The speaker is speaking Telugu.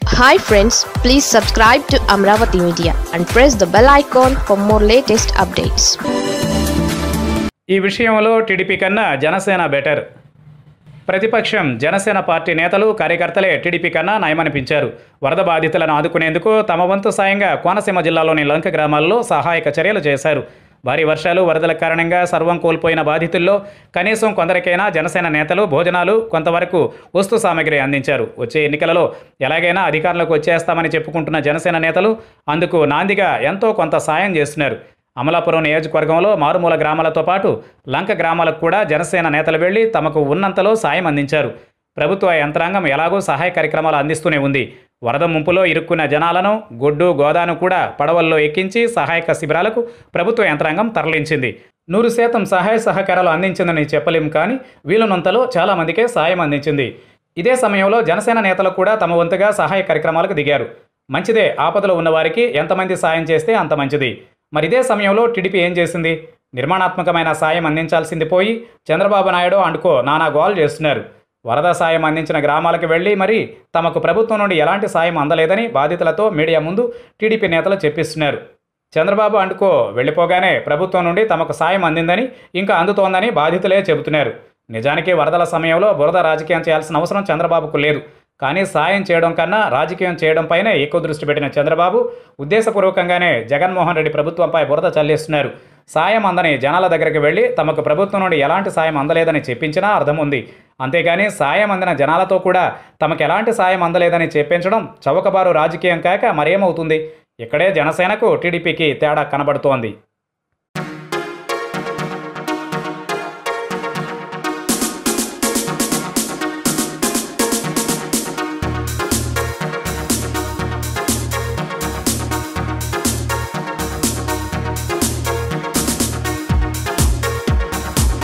hi friends please subscribe to Amaravati media and press the bell icon for more latest updates ఈ విషయంలో టీడీపీ కన్నా జనసేన బెటర్ ప్రతిపక్షం జనసేన పార్టీ నేతలు కార్యకర్తలే టీడీపీ కన్నా నయమనిపించారు వరద బాధితులను ఆదుకునేందుకు తమ వంతు సాయంగా కోనసీమ జిల్లాలోని లంక గ్రామాల్లో సహాయక చర్యలు చేశారు భారీ వర్షాలు వరదల కారణంగా సర్వం కోల్పోయిన బాధితుల్లో కనీసం కొందరికైనా జనసేన నేతలు భోజనాలు కొంతవరకు వస్తు సామగ్రి అందించారు వచ్చే ఎన్నికలలో ఎలాగైనా అధికారంలోకి వచ్చేస్తామని చెప్పుకుంటున్న జనసేన నేతలు అందుకు నాందిగా ఎంతో కొంత సాయం చేస్తున్నారు అమలాపురం నియోజకవర్గంలో మారుమూల గ్రామాలతో పాటు లంక గ్రామాలకు కూడా జనసేన నేతలు వెళ్లి తమకు ఉన్నంతలో సాయం అందించారు ప్రభుత్వ యంత్రాంగం ఎలాగో సహాయ కార్యక్రమాలు అందిస్తూనే ఉంది వరద ముంపులో ఇరుక్కున్న జనాలను గొడ్డు గోదాను కూడా పడవల్లో ఎక్కించి సహాయక శిబిరాలకు ప్రభుత్వ యంత్రాంగం తరలించింది నూరు శాతం సహాయ సహకారాలు అందించిందని చెప్పలేం కానీ వీలునంతలో చాలామందికే సాయం అందించింది ఇదే సమయంలో జనసేన నేతలు కూడా తమ వంతుగా సహాయ కార్యక్రమాలకు దిగారు మంచిదే ఆపదలో ఉన్న వారికి ఎంతమంది సాయం చేస్తే అంత మంచిది మరి ఇదే సమయంలో టీడీపీ ఏం చేసింది నిర్మాణాత్మకమైన సాయం అందించాల్సింది పోయి చంద్రబాబు నాయుడు అండుకో నానా గోల్ చేస్తున్నారు వరద సాయం అందించిన గ్రామాలకు వెళ్లి మరి తమకు ప్రభుత్వం నుండి ఎలాంటి సాయం అందలేదని బాధితులతో మీడియా ముందు టీడీపీ నేతలు చెప్పిస్తున్నారు చంద్రబాబు అంటుకో వెళ్ళిపోగానే ప్రభుత్వం నుండి తమకు సాయం అందిందని ఇంకా అందుతోందని బాధితులే చెబుతున్నారు నిజానికి వరదల సమయంలో బురద రాజకీయం చేయాల్సిన అవసరం చంద్రబాబుకు లేదు కానీ సాయం చేయడం కన్నా రాజకీయం చేయడంపైనే ఎక్కువ దృష్టి పెట్టిన చంద్రబాబు ఉద్దేశపూర్వకంగానే జగన్మోహన్ రెడ్డి ప్రభుత్వంపై బురద చల్లేస్తున్నారు సాయం అందని జనాల దగ్గరికి వెళ్ళి తమకు ప్రభుత్వం నుండి ఎలాంటి సాయం అందలేదని చెప్పించినా అర్థం ఉంది అంతేగాని సాయం అందిన జనాలతో కూడా తమకు ఎలాంటి సాయం అందలేదని చెప్పించడం చౌకబారు రాజకీయం కాక మరేమవుతుంది ఇక్కడే జనసేనకు టీడీపీకి తేడా కనబడుతోంది